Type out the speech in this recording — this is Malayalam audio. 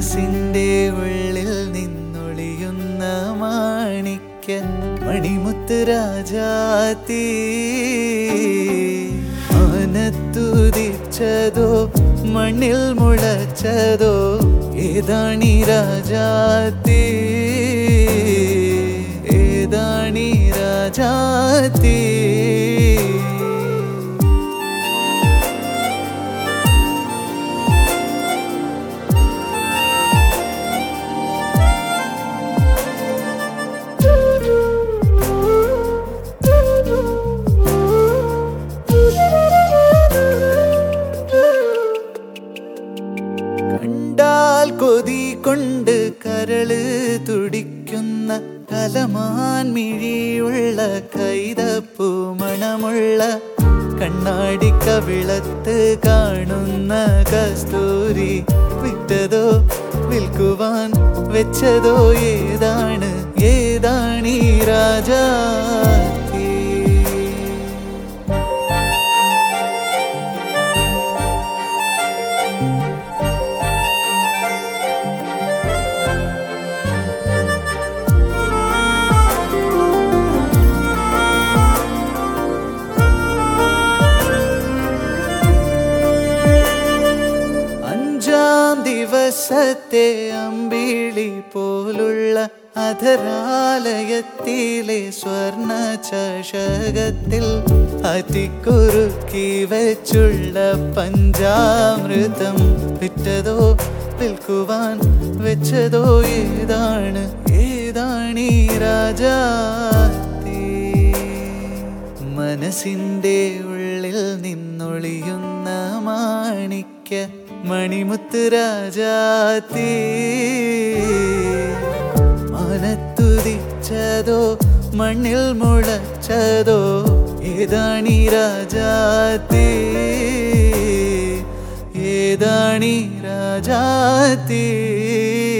മനസ്സിന്റെ ഉള്ളിൽ നിന്നൊളിയുന്ന മാണിക്യ മണിമുത്ത് രാജാത്തി മനത്തുതിച്ചതോ മണ്ണിൽ മുളച്ചതോ ഏതാണി രാജാത്തി ഏതാണി രാജാത്തി കണ്ടാൽ കൊതി കൊണ്ട് കരള് തുടിക്കുന്ന കലമാൻ മിഴിയുള്ള കൈതപ്പൂ മണമുള്ള കണ്ണാടി കവിളത്ത് കാണുന്ന കസ്തൂരി വിറ്റതോ വിൽക്കുവാൻ വെച്ചതോ ഏതാണ് ഏതാണീ രാജാത്തി അഞ്ചാം ദിവസത്തെ അമ്പിളി പോലുള്ള അധരാലയത്തിലെ സ്വർണ ചഷകത്തിൽ അതിക്കുറുക്കി വെച്ചുള്ള പഞ്ചാമൃതം വിറ്റതോ വിൽക്കുവാൻ വെച്ചതോ ഏതാണ് ഏതാണീ രാജാത്തി മനസ്സിന്റെ ഉള്ളിൽ നിന്നൊളിയുന്ന മാണിക്യ മണിമുത്ത് രാജാത്തി മനത്തുതിച്ചതോ മണ്ണിൽ മുളച്ചതോ ഏതാണി രാജാത്തി ഏതാണി രാജാത്തി